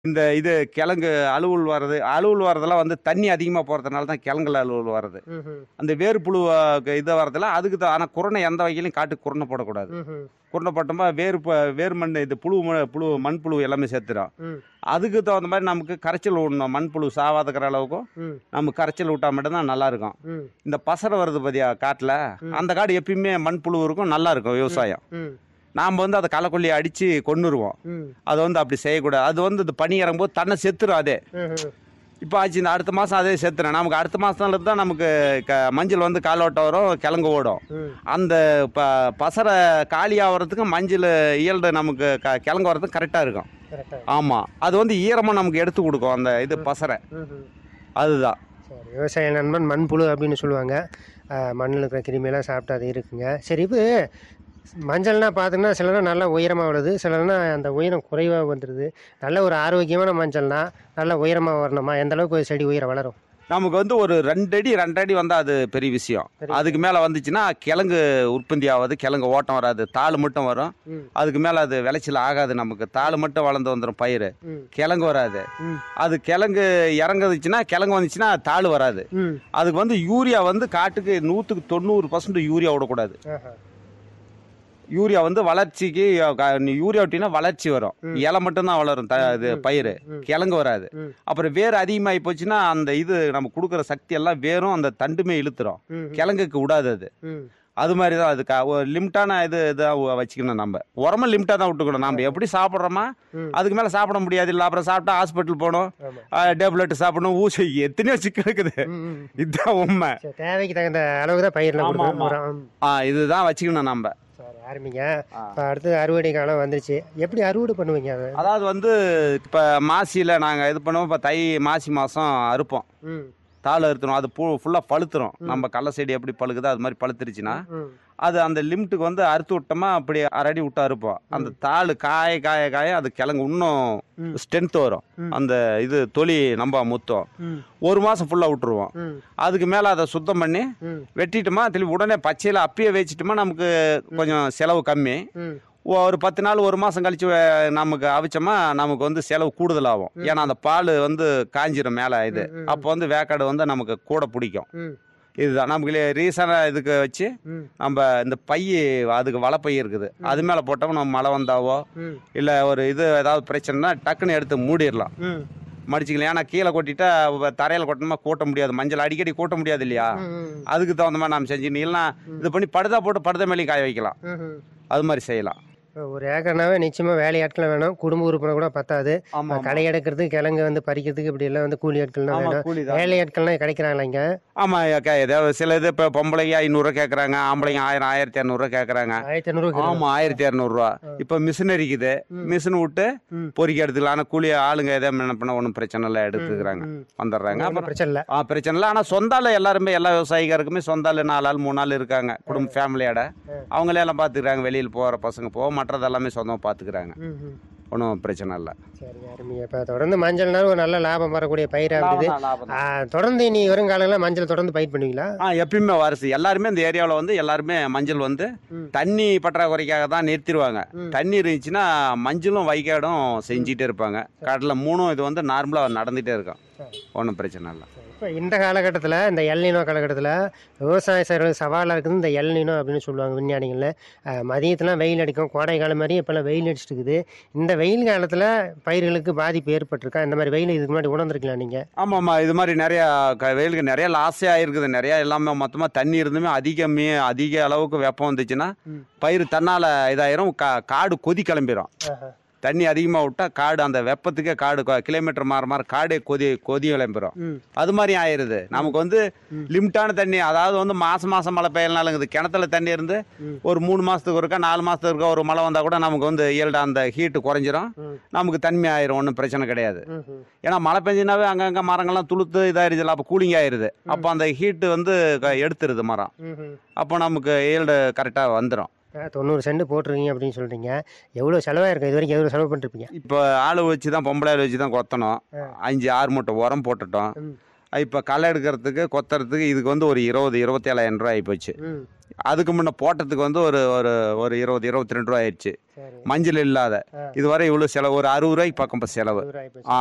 இந்த இது கிழங்கு அலுவல் வர்றது அலுவல் வர்றதெல்லாம் வந்து தண்ணி அதிகமாக போகிறதுனால தான் கிழங்குல அலுவல் வர்றது ம்ஹும். அந்த வேர்ப்புழு இது வர்றதெல்லாம் அதுக்கு தான் ஆனால் குரணை எந்த வகையிலையும் காட்டுக்கு குரணை போடக்கூடாது ம்ஹும். குரணை போட்டோமா வேர் ப- வேர் மண் இது புழு ம- புழு மண்புழு எல்லாமே சேர்த்துடும் ம். அதுக்கு தகுந்த மாதிரி நமக்கு கரைச்சல் விடணும் மண்புழு சாவாதுக்கிற அளவுக்கும் ம். நம்ம கரைச்சல் விட்டா மட்டும்தான் நல்லா இருக்கும் ம். இந்த பசறை வருது பார்த்தியா காட்டில் அந்த காடு எப்பயுமே மண்புழு இருக்கும் நல்லா இருக்கும் விவசாயம் ம். நாம் வந்து அதை களைக்கொல்லியை அடித்து கொண்டுருவோம் ம். அது வந்து அப்படி செய்யக்கூடாது அது வந்து இந்த பனி இறங்கும்போது தன்னை செத்துரும் அதே ம்ஹும். இப்போ ஆச்சு இந்த அடுத்த மாதம் அதே செத்துறேன் நமக்கு அடுத்த மாதத்துல தான் நமக்கு க மஞ்சள் வந்து காலோட்டம் வரும் கிழங்கு ஓடும் ம். அந்த ப பசறை காலி ஆகிறதுக்கு மஞ்சள் இயல்டு நமக்கு க கிழங்கு வரதுக்கு கரெக்டாக இருக்கும் கரெக்டா ஆமாம் அது வந்து ஈரமாக நமக்கு எடுத்து கொடுக்கும் அந்த இது பசறை ம்ஹும். அதுதான் சரி விவசாய நண்பன் மண்புழு அப்படின்னு சொல்லுவாங்க மண்ணில் இருக்கிற கிருமியெல்லாம் சாப்பிட்டு அது இருக்குங்க சரி இப்போ மஞ்சள்னா பார்த்தீங்கன்னா சிலர்னா நல்லா உயரமாக வளருது சிலர்னா அந்த உயரம் குறைவாக வந்துடுது நல்ல ஒரு ஆரோக்கியமான மஞ்சள்னா நல்ல உயரமாக வரணுமா எந்த அளவுக்கு ஒரு செடி உயரம் வளரும் நமக்கு வந்து ஒரு ரெண்டு அடி ரெண்டு அடி வந்தால் அது பெரிய விஷயம் பெரிய அதுக்கு மேலே வந்துச்சுன்னா கிழங்கு உற்பத்தி ஆகாது கிழங்கு ஓட்டம் வராது தாள் மட்டும் வரும் ம். அதுக்கு மேலே அது விளைச்சல் ஆகாது நமக்கு தாள் மட்டும் வளர்ந்து வந்துடும் பயிர் ம். கிழங்கு வராது ம். அது கிழங்கு இறங்குதுச்சுன்னா கிழங்கு வந்துச்சுன்னா தாள் வராது ம் அதுக்கு வந்து யூரியா வந்து காட்டுக்கு நூற்றுக்கு தொண்ணூறு பர்சன்ட் யூரியா விடக்கூடாது ஆஹா. யூரியா வந்து வளர்ச்சிக்கு க- நீ யூரியா விட்டீங்கன்னா வளர்ச்சி வரும் இலை மட்டும்தான் வளரும் த இது பயிர் கிழங்கு வராது ம். அப்புறம் வேர் அதிகமாகி போச்சுன்னா அந்த இது நம்ம கொடுக்குற சக்தி எல்லாம் வேரும் அந்த தண்டுமே இழுத்துரும் ம். கிழங்குக்கு விடாது அது ம் அது மாதிரி தான் அதுக்கு ஒரு லிமிட்டான இது இதாக வச்சுக்கணும் நம்ம உரமா லிமிட்டாக தான் விட்டுக்கணும் நம்ம எப்படி சாப்பிட்றோமா ம். அதுக்கு மேலே சாப்பிட முடியாது இல்லை அப்புறம் சாப்பிட்டா ஹாஸ்பிட்டல் போகணும் ஆமாம் டேப்லெட் சாப்பிடணும் ஊசி எத்தனையோ சிக்கல் இருக்குது ம் ம் இதுதான் உண்மை சரி தேவைக்கு தகுந்த அளவுக்கு தான் பயிரில் ஆமா, கொடுக்கணும் ஆமா. உரம். ம். ஆ இதுதான் வச்சுக்கணும் நம்ம சரி ஆரம்பிங்க இப்போ அடுத்து அறுவடை காலம் வந்துருச்சு எப்படி அறுவடை பண்ணுவீங்க அதை அதாவது வந்து இப்போ மாசியில் நாங்கள் இது பண்ணுவோம் இப்போ தை மாசி மாதம் அறுப்போம் ம் தாள் அறுத்துரும் அது பூ ஃபுல்லாக பழுத்துரும் நம்ம கடல செடி எப்படி பழுகுதோ அது மாதிரி பழுத்துருச்சுன்னா ம் அது அந்த லிமிட்டுக்கு வந்து அறுத்து விட்டோமா அப்படி அரடி விட்டு அறுப்போம் அந்த தாள் காய காய காய அது கிழங்கு இன்னும் ஸ்ட்ரென்த் வரும் அந்த இது தொலி நம்ம முத்தம் ம் ஒரு மாதம் ஃபுல்லாக விட்டுருவோம் ம் அதுக்கு மேலே அதை சுத்தம் பண்ணி ம் வெட்டிட்டோமா திரும்பி உடனே பச்சையில் அப்பயே வச்சுட்டோமா நமக்கு கொஞ்சம் செலவு கம்மி ம் ஒரு பத்து நாள் ஒரு மாதம் கழிச்சு வே- நமக்கு அவிச்சோமா நமக்கு வந்து செலவு கூடுதலாகும் ஏன்னா அந்த பால் வந்து காஞ்சிரும் மேலே இது அப்போ வந்து வேக்காடு வந்து நமக்கு கூட பிடிக்கும் ம் இதுதான் நமக்கு ரீசனாக இதுக்கு வச்சு ம் நம்ம இந்த பை அதுக்கு வலைப்பை இருக்குது அது மேலே போட்டோம் நம்ம மழை வந்தாவோ ம் இல்லை ஒரு இது ஏதாவது பிரச்சனைனா டக்குன்னு எடுத்து மூடிடலாம் ம் மடிச்சிக்கலாம் ஏன்னா கீழே கொட்டிட்டா தரையில் கொட்டணுமா கூட்ட முடியாது மஞ்சள் அடிக்கடி கூட்ட முடியாது இல்லையா ம் அதுக்கு தகுந்த மாதிரி நம்ம செஞ்சு இல்லைன்னா இது பண்ணி படுதா போட்டு படுதா மேலேயும் காய வைக்கலாம் ம் அது மாதிரி செய்யலாம் இப்போ ஒரு ஏக்கர்னாவே நிச்சயமாக வேலையாட்கள் வேணும் குடும்ப உறுப்பினர் கூட பத்தாது ஆமா, களை எடுக்கிறதுக்கு கிழங்கு வந்து பறிக்கிறதுக்கு இப்படி எல்லாம் வந்து கூலி ஆட்கள்லாம் ஆமா, வேணும் கூலிதான். வேலையாட்கள்லாம் கிடைக்கிறாங்களா இங்கே ஆமாம் ஏதாவது சில இது இப்போ பொம்பளைங்க ஐநூறுரூவா கேட்குறாங்க ஆம்பளைங்க ஆயிரம் ஆயிரத்தி இரநூறுவா கேட்குறாங்க ஆயிரத்தி ஐநூறு ஆமாம் ஆயிரத்தி இரநூறுவா இப்போ மிஷின் இருக்குது மிஷின் விட்டு ம். பொறிக்க எடுத்துக்கலாம் ஆனால் கூலி ஆளுங்க எதாவது என்ன பண்ண ஒன்றும் பிரச்சனை இல்லை எடுத்துக்கிறாங்க வந்துடுறாங்க ஒன்றும் அப்புறம் பிரச்சனை இல்லை ஆ பிரச்சனை இல்லை ஆனால் சொந்தால எல்லாருமே எல்லா விவசாயிகாருக்குமே சொந்தால நாலு ஆள் மூணு ஆள் இருக்காங்க குடும்ப ஃபேமிலியோட அவங்களே எல்லாம் பார்த்துக்கிறாங்க வெளியில் போகிற பசங்க போக மற்றது எல்லாமே சொந்தமாக பார்த்துக்கிறாங்க ம் ம் ஒன்றும் பிரச்சனை இல்லை சரிங்க அருமையா இப்போ தொடர்ந்து மஞ்சள்னால ஒரு நல்ல லாபம் வரக்கூடிய பயிராக இருக்குது லாபம் தான், லாபம் தான். ஆ, தொடர்ந்து இனி வருங்காலங்களில் மஞ்சள் தொடர்ந்து பயிர் பண்ணுவீங்களா ஆ எப்பயுமே வருது எல்லாருமே இந்த ஏரியாவில் வந்து எல்லாருமே மஞ்சள் வந்து ம். தண்ணி பற்றாக்குறைக்காக தான் நிறுத்திடுவாங்க தண்ணி இருந்துச்சுன்னா மஞ்சளும் வைக்காடும் செஞ்சுட்டே இருப்பாங்க கடலில் மூணும் இது வந்து நார்மலாக நடந்துகிட்டே இருக்கும் ஒன்றும் பிரச்சனை இல்லை இப்போ இந்த காலகட்டத்தில் இந்த எல்னினோ காலகட்டத்தில் விவசாய செய்கிறது சவாலாக இருக்குது இந்த எல்னினோ அப்படின்னு சொல்லுவாங்க விஞ்ஞானிகள் மதியத்துலாம் வெயில் அடிக்கும் கோடை காலம் மாதிரி இப்போல்லாம் வெயில் அடிச்சிட்டு இருக்குது இந்த வெயில் காலத்தில் பயிர்களுக்கு பாதிப்பு ஏற்பட்டிருக்கா இந்த மாதிரி வெயில் இதுக்கு முன்னாடி உணர்ந்துருக்கலாம் நீங்கள் ஆமாம்மா இது மாதிரி நிறையா க வெயிலுக்கு நிறைய லாஸே ஆயிருக்குது நிறையா எல்லாமே மொத்தமாக தண்ணி இருந்துமே அதிகமே அதிக அளவுக்கு வெப்பம் வந்துச்சுன்னா பயிர் தன்னால் இதாயிரும் கா காடு கொதி கிளம்பிடும் தண்ணி அதிகமாக விட்டால் காடு அந்த வெப்பத்துக்கே காடு கொ- கிலோமீட்டர் மாற மாற காடே கொதி கொதி கிளம்பிடும் ம் அது மாதிரி ஆயிருது நமக்கு வந்து லிமிட்டான தண்ணி அதாவது வந்து மாசம் மாசம் மழை பெய்யலனாலும் இது கிணத்துல தண்ணி இருந்து ஒரு மூணு மாசத்துக்கு ஒருக்கா நாலு மாசத்துக்கு ஒருக்கா ஒரு மழை வந்தா கூட நமக்கு வந்து இயல்டா அந்த ஹீட்டு குறைஞ்சிரும் நமக்கு தன்மை ஆயிரும் ஒன்றும் பிரச்சனை கிடையாது ம் ம் ஏன்னா மழை பெஞ்சினாவே அங்கங்க மரங்கள்லாம் துளுத்து இதாயிருதுல அப்போ கூலிங் ஆயிருது அப்போ அந்த ஹீட்டு வந்து க- எடுத்துருது மரம் ம் ம் அப்போ நமக்கு ஈல்டு கரெக்டாக வந்துடும் ஆ, தொண்ணூறு சென்ட் போட்டிருக்கீங்க அப்படின்னு சொல்கிறீங்க எவ்வளோ செலவாயிருக்கும் இது வரைக்கும் எவ்வளோ செலவு பண்ணிருப்பீங்க இப்போ ஆள் வச்சு தான் பொம்பளை ஆள் வச்சு தான் கொத்தணும் அஞ்சு ஆறு மூட்டை உரம் போட்டுட்டோம் ம் இப்போ களை எடுக்கிறதுக்கு கொத்துறதுக்கு இதுக்கு வந்து ஒரு இருபது இருபத்தேழாயிரம் ரூபாய் ஆகிப்போச்சு ம் அதுக்கு முன்ன போட்டதுக்கு வந்து ஒரு ஒரு ஒரு இருபது இருபத்தி ரெண்டு ரூபா ஆயிடுச்சு சரி மஞ்சள் இல்லாத ஆ. இதுவரை இவ்வளோ செலவு ஒரு அறுபது ரூபாய்க்கு பக்கம் இப்ப செலவு இருபது ரூபாய் போச்சு. ஆ